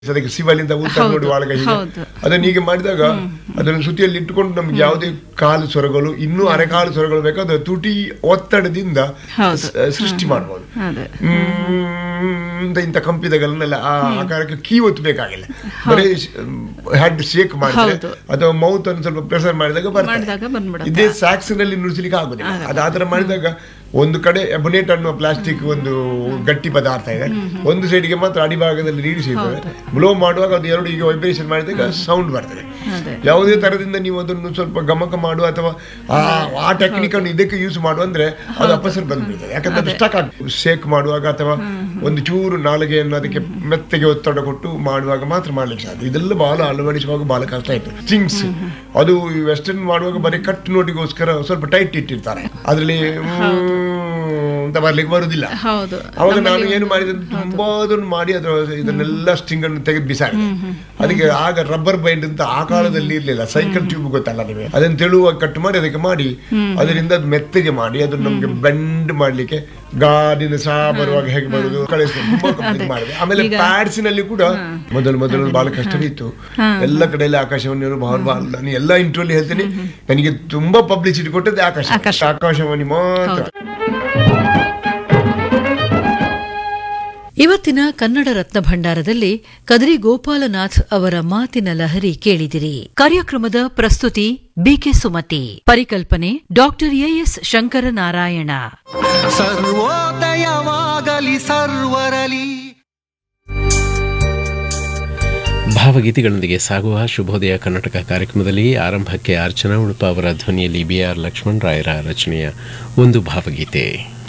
ಅದಕ್ಕೆ ಶಿವಲಿಂದ ಊಟ ನೋಡಿ ಒಳಗ ಹೀಗೆ. ಹೌದು. ಅದನ್ನ ಹೀಗೆ ಮಾಡಿದಾಗ ಅದನ್ನು ಸುತಿಯಲ್ಲಿ ಇಟ್ಟುಕೊಂಡು ನಮ್ಗೆ ಯಾವುದೇ ಕಾಲು ಸ್ವರಗಳು ಇನ್ನೂ ಅರೆಕಾಲು ಸ್ವರಗಳು ಬೇಕಾದ ತುಟಿ ಒತ್ತಡದಿಂದ ಹೌದು. ಸ- ಸೃಷ್ಟಿ ಮಾಡಬಹುದು ಅದೇ ಇಂತ ಇಂಥ ಕಂಪಿದಗಳನ್ನೆಲ್ಲ ಆ ಆಕಾರಕ್ಕೆ ಕೀ ಒತ್ತಬೇಕಾಗಿಲ್ಲ ಬರೀ ಹೆಡ್ ಶೇಕ್ ಮಾಡಿದ್ರೆ ಹೌದು. ಅಥವಾ ಮೌತ್ ಅನ್ನು ಸ್ವಲ್ಪ ಪ್ರೆಸರ್ ಮಾಡಿದಾಗ ಬರ್ತದೆ ಮಾಡಿದಾಗ ಬಂದ್ಬಿಡುತ್ತೆ. ಇದೇ ಸ್ಯಾಕ್ಸಿನಲ್ಲಿ ನುಡಿಸಲಿಕ್ಕೆ ಆಗುದಿಲ್ಲ ಅದು ಆತರ ಮಾಡಿದಾಗ ಒಂದು ಕಡೆ ಎಬನೇಟ್ ಅನ್ನುವ ಪ್ಲಾಸ್ಟಿಕ್ ಒಂದು ಗಟ್ಟಿ ಪದಾರ್ಥ ಇದೆ ಒಂದು ಸೈಡ್ಗೆ ಮಾತ್ರ ಅಡಿಭಾಗದಲ್ಲಿ ನೀರು ಸಿಗ್ತದೆ ಬ್ಲೋ ಮಾಡುವಾಗ ಅದು ಎರಡು ಈಗ ವೈಬ್ರೇಷನ್ ಮಾಡಿದಾಗ ಸೌಂಡ್ ಬರ್ತದೆ ಅದೇ. ಯಾವುದೇ ತರದಿಂದ ನೀವು ಅದನ್ನು ಸ್ವಲ್ಪ ಗಮಕ ಮಾಡುವ ಅಥವಾ ಆ ಆ ಟೆಕ್ನಿಕ್ ಅನ್ನು ಇದಕ್ಕೆ ಯೂಸ್ ಮಾಡುವ ಅಂದ್ರೆ ಅದು ಅಪಸರ್ ಬಂದ್ಬಿಡ್ತದೆ ಯಾಕಂದ್ರೆ ಅದು ಸ್ಟಕ್ ಆಗ್ತದೆ ಶೇಕ್ ಮಾಡುವಾಗ ಅಥವಾ ಒಂದು ಚೂರು ನಾಲಿಗೆಯನ್ನು ಅದಕ್ಕೆ ಮೆತ್ತಗೆ ಒತ್ತಡ ಕೊಟ್ಟು ಮಾಡುವಾಗ ಮಾತ್ರ ಮಾಡ್ಲಿಕ್ಕೆ ಸಾಧ್ಯ ಇದೆಲ್ಲ ಬಹಳ ಅಳವಡಿಸುವಾಗ ಬಹಳ ಕಷ್ಟ ಆಯ್ತು ಥಿಂಗ್ಸ್ ಅದು ವೆಸ್ಟರ್ನ್ ಮಾಡುವಾಗ ಬರೀ ಕಟ್ ನೋಟಿಗೋಸ್ಕರ ಸ್ವಲ್ಪ ಟೈಟ್ ಇಟ್ಟಿರ್ತಾರೆ ಅದರಲ್ಲಿ ಅಂತ ಬರ್ಲಿಕ್ಕೆ ಬರುದಿಲ್ಲ ಹೌದು ಅವಾಗ ನಾನು ಏನು ಮಾಡಿದೆ ಅಂದ್ರೆ ತುಂಬಾ ಅದನ್ನು ಮಾಡಿ ಅದರ ಇದನ್ನೆಲ್ಲ ಸ್ಟಿಂಗ್ ಅನ್ನು ತೆಗೆದು ಬಿಸಾಡಿದೆ ಅದಕ್ಕೆ ಆಗ ರಬ್ಬರ್ ಬೈಂಡ್ ಅಂತ ಆ ಕಾಲದಲ್ಲಿ ಇರ್ಲಿಲ್ಲ ಸೈಕಲ್ ಟ್ಯೂಬ್ ಗೊತ್ತಲ್ಲ ನಿಮಗೆ ಅದನ್ನು ತೆಳುವಾಗಿ ಕಟ್ ಮಾಡಿ ಅದಕ್ಕೆ ಮಾಡಿ ಅದರಿಂದ ಅದು ಮೆತ್ತಗೆ ಮಾಡಿ ಅದನ್ನು ನಮ್ಗೆ ಬೆಂಡ್ ಮಾಡ್ಲಿಕ್ಕೆ ಗಾಡಿನ ಸಹ ಬರುವಾಗ ಹೇಗೆ ಬರುದು ಕಳಿಸ್ಕೊಂಡು ತುಂಬಾ ಕಂಪ್ಲೀಟ್ ಮಾಡಿದೆ ಆಮೇಲೆ ಪ್ಯಾಡ್ಸ್ ನಲ್ಲಿ ಕೂಡ ಮೊದಲು ಮೊದಲು ಬಹಳ ಕಷ್ಟವಿತ್ತು ಎಲ್ಲ ಕಡೆಯಲ್ಲಿ ಆಕಾಶವಾಣಿ ಬಹಳ ಬಹಳ ನಾನು ಎಲ್ಲ ಇಂಟರ್ವ್ಯೂ ಹೇಳ್ತೀನಿ ನನಗೆ ತುಂಬಾ ಪಬ್ಲಿಸಿಟಿ ಕೊಟ್ಟದ್ದು ಆಕಾಶ ಆಕಾಶವಾಣಿ ಮಾತ್ರ ಇವತ್ತಿನ ಕನ್ನಡ ರತ್ನ ಭಂಡಾರದಲ್ಲಿ ಕದ್ರಿ ಗೋಪಾಲನಾಥ್ ಅವರ ಮಾತಿನ ಲಹರಿ ಕೇಳಿದಿರಿ ಕಾರ್ಯಕ್ರಮದ ಪ್ರಸ್ತುತಿ ಬಿಕೆ ಸುಮತಿ ಪರಿಕಲ್ಪನೆ ಡಾಕ್ಟರ್ ಎಎಸ್ ಶಂಕರನಾರಾಯಣ ಸರ್ವೋದಯವಾಗಲಿ ಸರ್ವರಲಿ ಭಾವಗೀತೆಗಳೊಂದಿಗೆ ಸಾಗುವ ಶುಭೋದಯ ಕರ್ನಾಟಕ ಕಾರ್ಯಕ್ರಮದಲ್ಲಿ ಆರಂಭಕ್ಕೆ ಅರ್ಚನಾ ಉಡುಪ ಅವರ ಧ್ವನಿಯಲ್ಲಿ ಬಿ ಆರ್ ಲಕ್ಷ್ಮಣ್ ರಾಯರ ರಚನೆಯ ಒಂದು ಭಾವಗೀತೆ